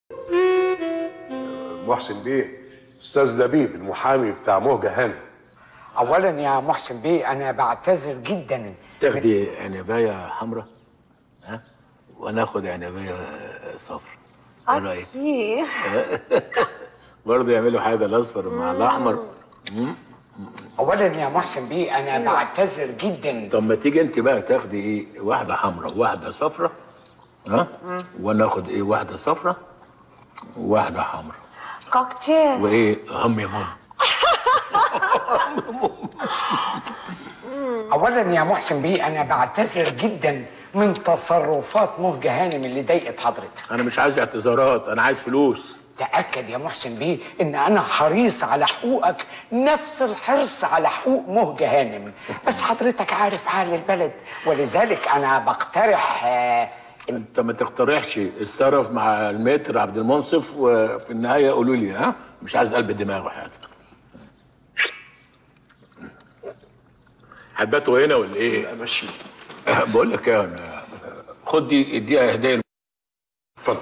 محسن بيه استاذ لبيب المحامي بتاع مهجة هانم اولا يا محسن بيه انا بعتذر جدا تاخدي عنبايه حمراء ها وناخد عنبايه صفرا ايه رايك ايه برضه يعملوا حاجه الاصفر مع الاحمر مم. اولا يا محسن بيه انا بعتذر جدا طب ما تيجي انت بقى تاخدي ايه واحده حمراء وواحده صفرا ها وناخد ايه واحده صفرا وواحده حمراء كوكتيل وايه هم يا ماما اولا يا محسن بيه انا بعتذر جدا من تصرفات مهجة هانم اللي ضايقت حضرتك انا مش عايز اعتذارات انا عايز فلوس تأكد يا محسن بيه إن أنا حريص على حقوقك نفس الحرص على حقوق مهجة هانم بس حضرتك عارف حال البلد ولذلك أنا بقترح آه، انت ما تقترحش اتصرف مع المتر عبد المنصف وفي النهايه قولوا لي ها مش عايز قلب الدماغ وحياتك هتباتوا هنا ولا ايه؟ ماشي بقول لك ايه انا خد دي اديها هديه اتفضل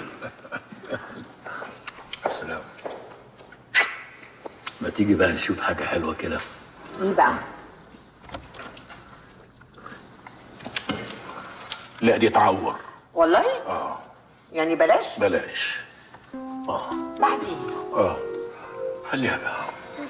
سلام ما تيجي بقى نشوف حاجه حلوه كده ايه بقى لا دي تعور والله اه يعني بلاش بلاش بعدين اه خليها بقى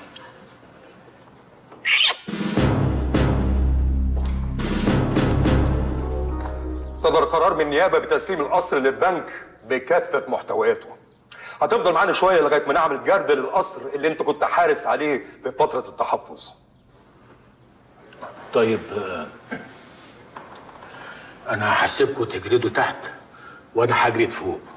صدر قرار من النيابه بتسليم القصر للبنك بكافه محتوياته هتفضل معانا شويه لغايه ما نعمل جرد للقصر اللي انت كنت حارس عليه في فتره التحفظ طيب آه، انا هسيبكم تجردوا تحت وانا هجرد فوق